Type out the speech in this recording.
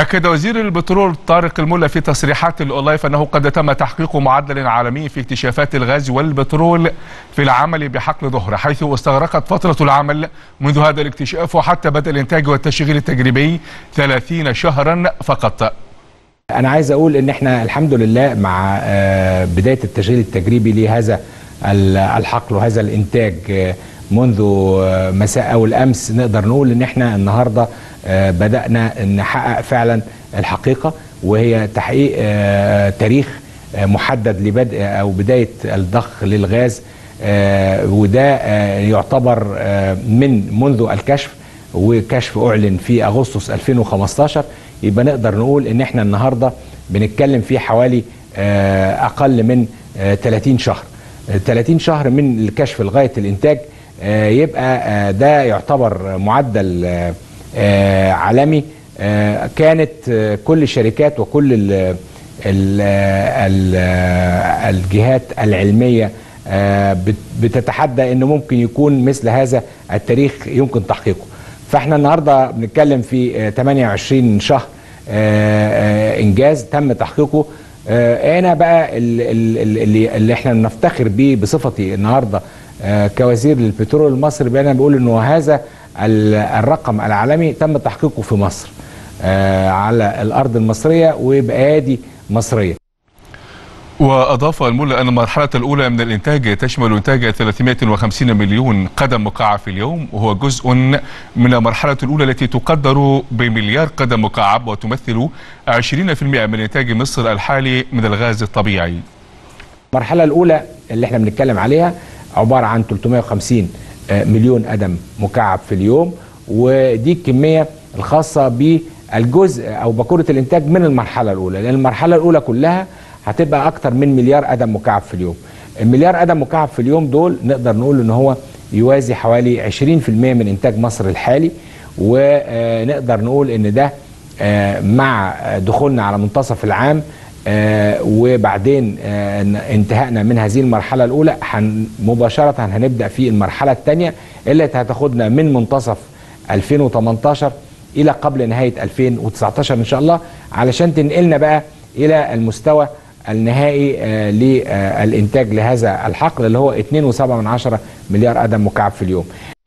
أكد وزير البترول طارق الملا في تصريحات الأونلايف أنه قد تم تحقيق معدل عالمي في اكتشافات الغاز والبترول في العمل بحقل ظهر حيث استغرقت فترة العمل منذ هذا الاكتشاف وحتى بدء الإنتاج والتشغيل التجريبي 30 شهرا فقط أنا عايز أقول إن إحنا الحمد لله مع بداية التشغيل التجريبي لهذا الحقل وهذا الإنتاج منذ مساء أو الأمس نقدر نقول إن إحنا النهاردة بدأنا نحقق فعلا الحقيقة وهي تحقيق تاريخ محدد لبدء أو بداية الضخ للغاز وده يعتبر من منذ الكشف وكشف أعلن في أغسطس 2015 يبقى نقدر نقول إن إحنا النهاردة بنتكلم في حوالي أقل من 30 شهر 30 شهر من الكشف لغاية الإنتاج يبقى ده يعتبر معدل عالمي كانت كل الشركات وكل ال ال ال الجهات العلمية بتتحدى انه ممكن يكون مثل هذا التاريخ يمكن تحقيقه فاحنا النهارده بنتكلم في 28 شهر انجاز تم تحقيقه هنا بقى اللي, اللي احنا بنفتخر بيه بصفتي النهارده كوزير للبترول المصري انا بقول انه هذا الرقم العالمي تم تحقيقه في مصر على الارض المصريه وبايادي مصريه وأضاف الملا أن المرحلة الأولى من الإنتاج تشمل إنتاج 350 مليون قدم مكعب في اليوم وهو جزء من المرحلة الأولى التي تقدر بمليار قدم مكعب وتمثل 20% من إنتاج مصر الحالي من الغاز الطبيعي المرحلة الأولى اللي احنا بنتكلم عليها عبارة عن 350 مليون قدم مكعب في اليوم ودي الكمية الخاصة بالجزء أو باكورة الإنتاج من المرحلة الأولى لأن المرحلة الأولى كلها هتبقى أكتر من مليار قدم مكعب في اليوم المليار قدم مكعب في اليوم دول نقدر نقول إن هو يوازي حوالي 20% من إنتاج مصر الحالي ونقدر نقول إن ده مع دخولنا على منتصف العام آه وبعدين آه انتهائنا من هذه المرحلة الأولى مباشرة هنبدأ في المرحلة الثانية اللي هتاخدنا من منتصف 2018 إلى قبل نهاية 2019 إن شاء الله علشان تنقلنا بقى إلى المستوى النهائي آه للإنتاج لهذا الحقل اللي هو 2.7 مليار قدم مكعب في اليوم